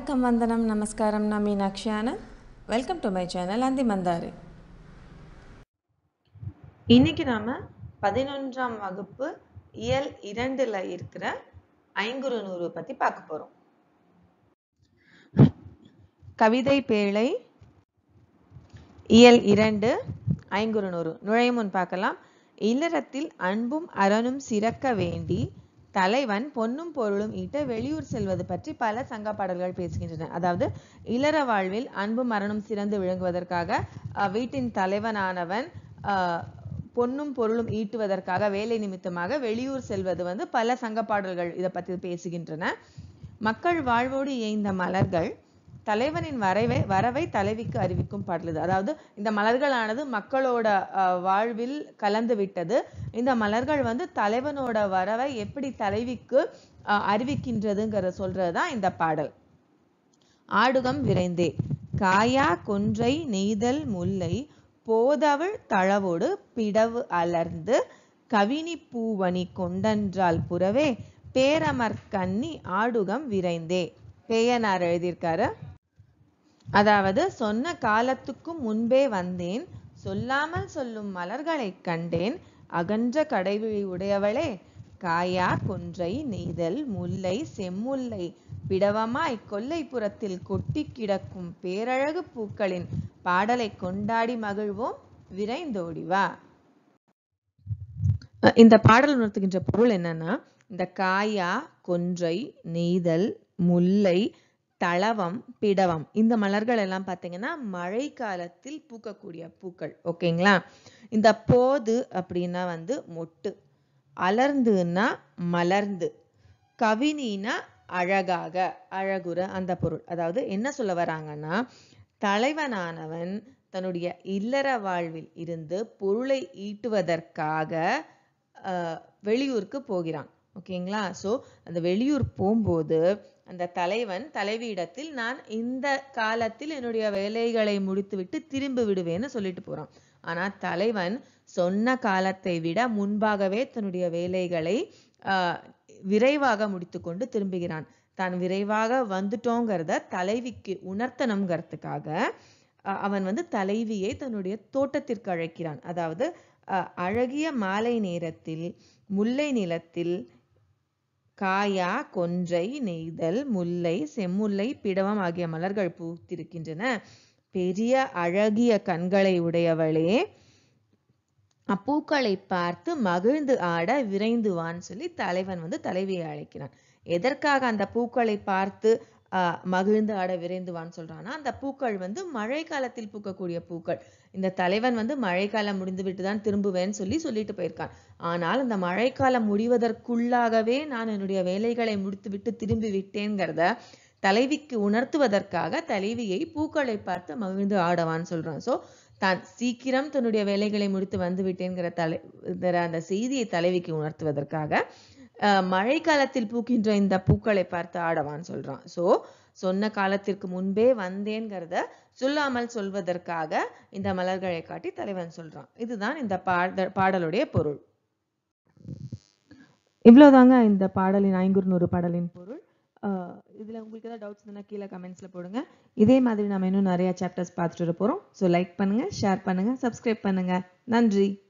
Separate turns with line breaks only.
வணக்கம் வந்தனம் நமஸ்காரம் நான் Meenakshi Anand welcome to my channel Anthi Mantharu இன்னைக்கு நாம பதினொன்றாம் வகுப்பு இயல் இரண்டுல இருக்கிற ஐங்குறு நூறு பத்தி பார்க்க போறோம் கவிதை பேழை இயல் இரண்டு ஐங்குறு நூறு நுழையும் முன் பார்க்கலாம் இல்லறத்தில் அன்பும் அறனும் சிறக்க வேண்டி தலைவன் பொன்னும் பொருளும் ஈட்ட வெளியூர் செல்வது பற்றி பல சங்க பாடல்கள் பேசுகின்றன அதாவது இல்லற வாழ்வில் அன்பும் மரணம் சிறந்து விளங்குவதற்காக அஹ், வீட்டின் தலைவனானவன் அஹ், பொன்னும் பொருளும் ஈட்டுவதற்காக வேலை நிமித்தமாக வெளியூர் செல்வது வந்து பல சங்க பாடல்கள் இதை பற்றி பேசுகின்றன மக்கள் வாழ்வோடு இயைந்த மலர்கள் தலைவனின் வரைவை வரவை தலைவிக்கு அறிவிக்கும் பாடல் இது அதாவது இந்த மலர்களானது மக்களோட அஹ், வாழ்வில் கலந்து விட்டது இந்த மலர்கள் வந்து தலைவனோட வரவை எப்படி தலைவிக்கு அஹ், அறிவிக்கின்றதுங்கிற சொல்றதுதான் இந்த பாடல் ஆடுகம் விரைந்தே காயா கொன்றை நெய்தல் முல்லை போதவள் தளவோடு பிடவு அலர்ந்து கவினி பூவணி கொண்டன்றால் புறவே பேரமர் கன்னி ஆடுகம் விரைந்தே பேயனார் எழுதியிருக்காரு அதாவது சொன்ன காலத்துக்கும் முன்பே வந்தேன் சொல்லாமல் சொல்லும் மலர்களைக் கண்டேன் அகன்ற கடைவிழி உடையவளே காயா கொன்றை நெய்தல் முல்லை செம்முல்லை பிடவமாய் கொல்லைப்புறத்தில் கொட்டி கிடக்கும் பேரழகு பூக்களின் பாடலை கொண்டாடி மகிழ்வோம் விரைந்தோடி வா அஹ் இந்த பாடல் உணர்த்துகின்ற பொருள் என்னன்னா இந்த காயா கொன்றை நெய்தல் முல்லை தளவம் பிடவம் இந்த மலர்கள் எல்லாம் பார்த்தீங்கன்னா மழை காலத்தில் பூக்கக்கூடிய பூக்கள் ஓகேங்களா இந்த போது அப்படின்னா வந்து மொட்டு அலர்ந்துன்னா மலர்ந்து கவினினா அழகாக அழகுற அந்த பொருள் அதாவது என்ன சொல்ல வராங்கன்னா தலைவனானவன் தன்னுடைய இல்லற வாழ்வில் இருந்து பொருளை ஈட்டுவதற்காக அஹ், வெளியூருக்கு போகிறான் ஓகேங்களா ஸோ அந்த வெளியூர் போகும்போது அந்த தலைவன் தலைவியிடத்தில் நான் இந்த காலத்தில் என்னுடைய வேலைகளை முடித்துவிட்டு திரும்பி விடுவேன்னு சொல்லிட்டு போறான் ஆனா தலைவன் சொன்ன காலத்தை விட முன்பாகவே தன்னுடைய வேலைகளை ஆஹ், விரைவாக முடித்துக்கொண்டு திரும்புகிறான் தான் விரைவாக வந்துட்டோங்கிறத தலைவிக்கு உணர்த்தணுங்கிறதுக்காக அஹ், அவன் வந்து தலைவியை தன்னுடைய தோட்டத்திற்கு அழைக்கிறான் அதாவது அஹ், அழகிய மாலை நேரத்தில் முல்லை நிலத்தில் காயா கொன்றை நெய்தல் முல்லை செம்முல்லை பிடவம் ஆகிய மலர்கள் பூத்திருக்கின்றன பெரிய அழகிய கண்களை உடையவளே அப்பூக்களை பார்த்து மகிழ்ந்து ஆட விரைந்து வான்னு சொல்லி தலைவன் வந்து தலைவியை அழைக்கிறான் எதற்காக அந்த பூக்களை பார்த்து ஆஹ், மகிழ்ந்து ஆட விரைந்து வான்னு சொல்றான்னா அந்த பூக்கள் வந்து மழை காலத்தில் பூக்கக்கூடிய பூக்கள் இந்த தலைவன் வந்து மழைக்காலம் முடிந்து விட்டு தான் திரும்புவேன்னு சொல்லி சொல்லிட்டு போயிருக்கான் ஆனால் அந்த மழைக்காலம் முடிவதற்குள்ளாகவே நான் என்னுடைய வேலைகளை முடித்துவிட்டு திரும்பி விட்டேங்கிறத தலைவிக்கு உணர்த்துவதற்காக தலைவியை பூக்களை பார்த்து மகிழ்ந்து ஆடவான்னு சொல்றான் ஸோ தான் சீக்கிரம் தன்னுடைய வேலைகளை முடித்து வந்து விட்டேங்கிற தலை இதர அந்த செய்தியை தலைவிக்கு உணர்த்துவதற்காக அஹ், மழைக்காலத்தில் பூக்கின்ற இந்த பூக்களை பார்த்து ஆடவான்னு சொல்றான் ஸோ சொன்ன காலத்திற்கு முன்பே வந்தேங்கிறத சொல்லாமல் சொல்வதற்காக இந்த மலர்களை காட்டி தலைவன் சொல்றான் இதுதான் இந்த பாட பாடலுடைய பொருள் இவ்வளவுதாங்க இந்த பாடலின் ஐங்குறுநூறு பாடலின் பொருள் அஹ் இதுல உங்களுக்கு ஏதாவது டவுட்ஸ் இருந்தால் கீழே கமெண்ட்ஸ்ல போடுங்க இதே மாதிரி நம்ம இன்னும் நிறைய சாப்டர்ஸ் பார்த்துட்டு போறோம் ஸோ லைக் பண்ணுங்க ஷேர் பண்ணுங்க சப்ஸ்கிரைப் பண்ணுங்க நன்றி